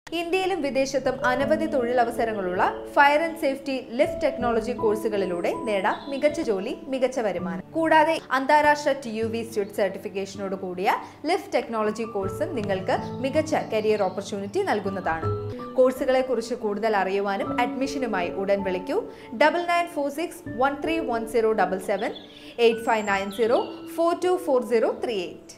ഇന്ത്യയിലും വിദേശത്തും അനവധി തൊഴിലവസരങ്ങളുള്ള fire and safety lift technology കോഴ്സുകളിലൂടെ നേടാം മികച്ച ജോലി മികച്ച വരുമാനം കൂടാതെ അന്താരാഷ്ട്ര ടി യു വി സ്റ്റുഡ് സർട്ടിഫിക്കേഷനോട് കൂടിയ ലിഫ്റ്റ് ടെക്നോളജി കോഴ്സും നിങ്ങൾക്ക് മികച്ച കരിയർ ഓപ്പർച്യൂണിറ്റി നൽകുന്നതാണ് കോഴ്സുകളെ കുറിച്ച് കൂടുതൽ അറിയുവാനും അഡ്മിഷനുമായി ഉടൻ വിളിക്കൂ double nine four six one three one zero double seven eight five nine zero four two four zero three eight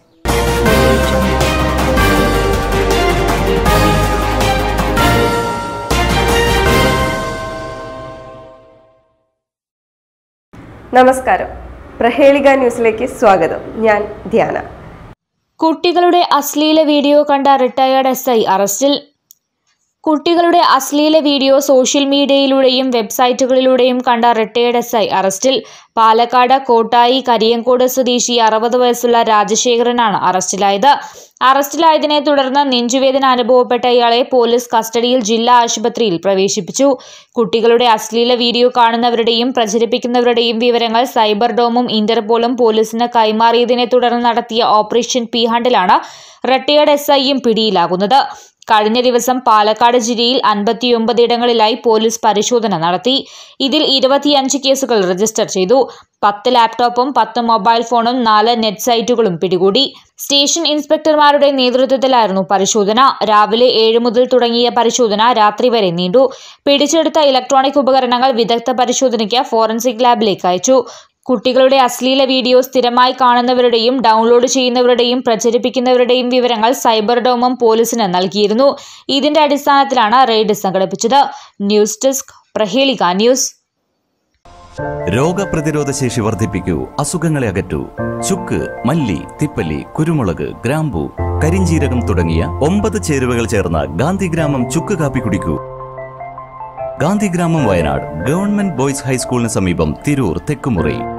നമസ്കാരം പ്രഹേളിക ന്യൂസിലേക്ക് സ്വാഗതം ഞാൻ ധ്യാന കുട്ടികളുടെ അശ്ലീല വീഡിയോ കണ്ട റിട്ടയേർഡ് എസ് ഐ അറസ്റ്റിൽ കുട്ടികളുടെ അശ്ലീല വീഡിയോ സോഷ്യൽ മീഡിയയിലൂടെയും വെബ്സൈറ്റുകളിലൂടെയും കണ്ട റിട്ടയേർഡ് എസ് ഐ അറസ്റ്റിൽ പാലക്കാട് കോട്ടായി കരിയങ്കോട് സ്വദേശി അറുപത് വയസ്സുള്ള രാജശേഖരനാണ് അറസ്റ്റിലായത് അറസ്റ്റിലായതിനെ തുടർന്ന് നെഞ്ചുവേദന അനുഭവപ്പെട്ട ഇയാളെ പോലീസ് കസ്റ്റഡിയിൽ ജില്ലാ ആശുപത്രിയിൽ പ്രവേശിപ്പിച്ചു കുട്ടികളുടെ അശ്ലീല വീഡിയോ കാണുന്നവരുടെയും പ്രചരിപ്പിക്കുന്നവരുടെയും വിവരങ്ങൾ സൈബർ ഡോമും ഇന്റർപോളും പോലീസിന് കൈമാറിയതിനെ തുടർന്ന് നടത്തിയ ഓപ്പറേഷൻ പി ഹണ്ടിലാണ് റിട്ടയേർഡ് എസ് ഐയും പിടിയിലാകുന്നത് കഴിഞ്ഞ ദിവസം പാലക്കാട് ജില്ലയിൽ അൻപത്തിയൊമ്പത് ഇടങ്ങളിലായി പോലീസ് പരിശോധന നടത്തി ഇതിൽ ഇരുപത്തിയഞ്ച് കേസുകൾ രജിസ്റ്റർ ചെയ്തു പത്ത് ലാപ്ടോപ്പും പത്ത് മൊബൈൽ ഫോണും നാല് നെറ്റ് സൈറ്റുകളും പിടികൂടി സ്റ്റേഷൻ ഇൻസ്പെക്ടർമാരുടെ നേതൃത്വത്തിലായിരുന്നു പരിശോധന രാവിലെ ഏഴ് മുതൽ തുടങ്ങിയ പരിശോധന രാത്രി വരെ നീണ്ടു പിടിച്ചെടുത്ത ഇലക്ട്രോണിക് ഉപകരണങ്ങൾ വിദഗ്ധ പരിശോധനയ്ക്ക് ഫോറൻസിക് ലാബിലേക്ക് അയച്ചു കുട്ടികളുടെ അശ്ലീല വീഡിയോ സ്ഥിരമായി കാണുന്നവരുടെയും ഡൗൺലോഡ് ചെയ്യുന്നവരുടെയും പ്രചരിപ്പിക്കുന്നവരുടെയും വിവരങ്ങൾ സൈബർ ഡോമും പോലീസിന് നൽകിയിരുന്നു ഇതിന്റെ അടിസ്ഥാനത്തിലാണ് റെയ്ഡ് സംഘടിപ്പിച്ചത് ന്യൂസ് ഡെസ്ക് പ്രഹേളിക ന്യൂസ് രോഗപ്രതിരോധ ശേഷി വർദ്ധിപ്പിക്കൂ അസുഖങ്ങളെ അകറ്റൂ ചുക്ക് മല്ലി തിപ്പല്ലി കുരുമുളക് ഗ്രാമ്പു കരിഞ്ചീരകം തുടങ്ങിയ ഒമ്പത് ചേരുവകൾ ചേർന്ന ഗാന്ധിഗ്രാമം ചുക്ക് കാപ്പി കുടിക്കൂ ഗാന്ധിഗ്രാമം വയനാട് ഗവൺമെന്റ് ബോയ്സ് ഹൈസ്കൂളിന് സമീപം തിരൂർ തെക്കുമുറി